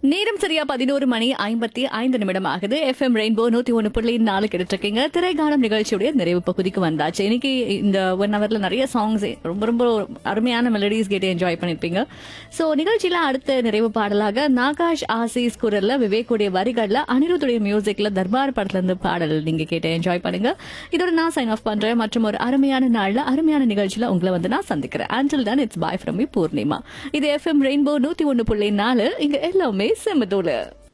நேரம் சரியா பதினோரு மணி ஐம்பத்தி ஐந்து நிமிடம் ஆகுது எஃப்எம் ரெயின்போ நூத்தி ஒன்னு புள்ளி நாலு கிடைச்சிருக்கீங்க திரைகாலம் நிகழ்ச்சியுடைய நிறைவு பகுதிக்கு வந்தாச்சு இன்னைக்கு இந்த ஒன் ஹவர்ல நிறைய சாங்ஸ் ரொம்ப ரொம்ப அருமையான மெலடிஸ் கேட்டு என்ஜாய் பண்ணிருப்பீங்க சோ நிகழ்ச்சியில அடுத்த நிறைவு பாடலாக நாகாஷ் ஆசிஸ் குரல்ல விவேக்குடைய வரிகள்ல அனிருத்துடைய மியூசிக்ல தர்பார் படத்துல இருந்து பாடல் நீங்க கேட்டு என்ஜாய் பண்ணுங்க இதோட நான் சைன் ஆஃப் பண்றேன் மற்றும் ஒரு அருமையான நாள்ல அருமையான நிகழ்ச்சியில உங்களை வந்து நான் சந்திக்கிறேன் ஆண்டில் தான் it's bye from me Poornima இது எஃப்எம் ரெயின்போ நூத்தி ஒன்னு புள்ளி நாலு இங்க எல்லாமே செம்மதூளு